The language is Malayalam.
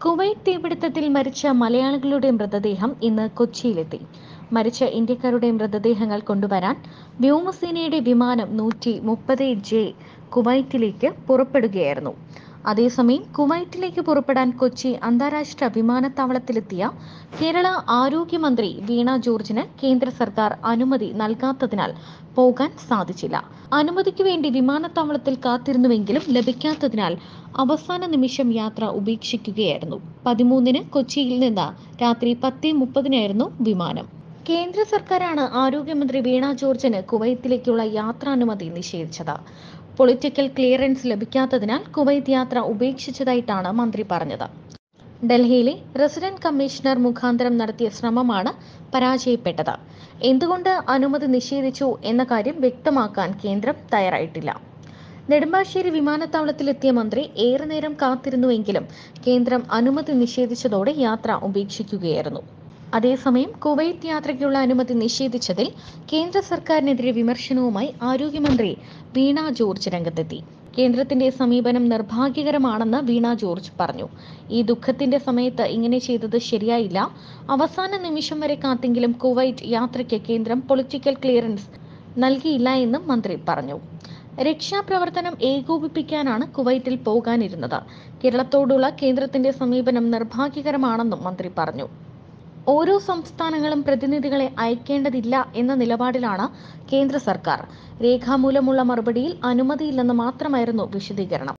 കുവൈറ്റ് തീപിടുത്തത്തിൽ മരിച്ച മലയാളികളുടെ മൃതദേഹം ഇന്ന് കൊച്ചിയിലെത്തി മരിച്ച ഇന്ത്യക്കാരുടെ മൃതദേഹങ്ങൾ കൊണ്ടുവരാൻ വ്യോമസേനയുടെ വിമാനം നൂറ്റി മുപ്പത് ജെ കുവൈറ്റിലേക്ക് പുറപ്പെടുകയായിരുന്നു അതേസമയം കുവൈറ്റിലേക്ക് പുറപ്പെടാൻ കൊച്ചി അന്താരാഷ്ട്ര വിമാനത്താവളത്തിലെത്തിയ കേരള ആരോഗ്യമന്ത്രി വീണ ജോർജിന് കേന്ദ്ര സർക്കാർ അനുമതി നൽകാത്തതിനാൽ പോകാൻ സാധിച്ചില്ല അനുമതിക്ക് വേണ്ടി വിമാനത്താവളത്തിൽ കാത്തിരുന്നുവെങ്കിലും ലഭിക്കാത്തതിനാൽ അവസാന നിമിഷം യാത്ര ഉപേക്ഷിക്കുകയായിരുന്നു പതിമൂന്നിന് കൊച്ചിയിൽ നിന്ന് രാത്രി പത്ത് മുപ്പതിനായിരുന്നു വിമാനം കേന്ദ്ര സർക്കാരാണ് ആരോഗ്യമന്ത്രി വീണ ജോർജിന് കുവൈത്തിലേക്കുള്ള യാത്രാനുമതി നിഷേധിച്ചത് പൊളിറ്റിക്കൽ ക്ലിയറൻസ് ലഭിക്കാത്തതിനാൽ കുവൈത്ത് യാത്ര ഉപേക്ഷിച്ചതായിട്ടാണ് മന്ത്രി പറഞ്ഞത് ഡൽഹിയിലെ റെസിഡന്റ് കമ്മീഷണർ മുഖാന്തരം നടത്തിയ ശ്രമമാണ് പരാജയപ്പെട്ടത് എന്തുകൊണ്ട് അനുമതി നിഷേധിച്ചു എന്ന കാര്യം വ്യക്തമാക്കാൻ കേന്ദ്രം തയ്യാറായിട്ടില്ല നെടുമ്പാശ്ശേരി വിമാനത്താവളത്തിലെത്തിയ മന്ത്രി ഏറെ നേരം കാത്തിരുന്നുവെങ്കിലും കേന്ദ്രം അനുമതി നിഷേധിച്ചതോടെ യാത്ര ഉപേക്ഷിക്കുകയായിരുന്നു അതേസമയം കുവൈത്ത് യാത്രയ്ക്കുള്ള അനുമതി നിഷേധിച്ചതിൽ കേന്ദ്ര സർക്കാരിനെതിരെ വിമർശനവുമായി ആരോഗ്യമന്ത്രി വീണ ജോർജ് രംഗത്തെത്തി കേന്ദ്രത്തിന്റെ സമീപനം നിർഭാഗ്യകരമാണെന്ന് വീണ ജോർജ് പറഞ്ഞു ഈ ദുഃഖത്തിന്റെ സമയത്ത് ഇങ്ങനെ ചെയ്തത് ശരിയായില്ല അവസാന നിമിഷം വരെ കാത്തെങ്കിലും കുവൈറ്റ് യാത്രയ്ക്ക് കേന്ദ്രം പൊളിറ്റിക്കൽ ക്ലിയറൻസ് നൽകിയില്ല എന്നും മന്ത്രി പറഞ്ഞു രക്ഷാപ്രവർത്തനം ഏകോപിപ്പിക്കാനാണ് കുവൈറ്റിൽ പോകാനിരുന്നത് കേരളത്തോടുള്ള കേന്ദ്രത്തിന്റെ സമീപനം നിർഭാഗ്യകരമാണെന്നും മന്ത്രി പറഞ്ഞു ഓരോ സംസ്ഥാനങ്ങളും പ്രതിനിധികളെ അയക്കേണ്ടതില്ല എന്ന നിലപാടിലാണ് കേന്ദ്ര സർക്കാർ രേഖാമൂലമുള്ള മറുപടിയിൽ അനുമതിയില്ലെന്ന് മാത്രമായിരുന്നു വിശദീകരണം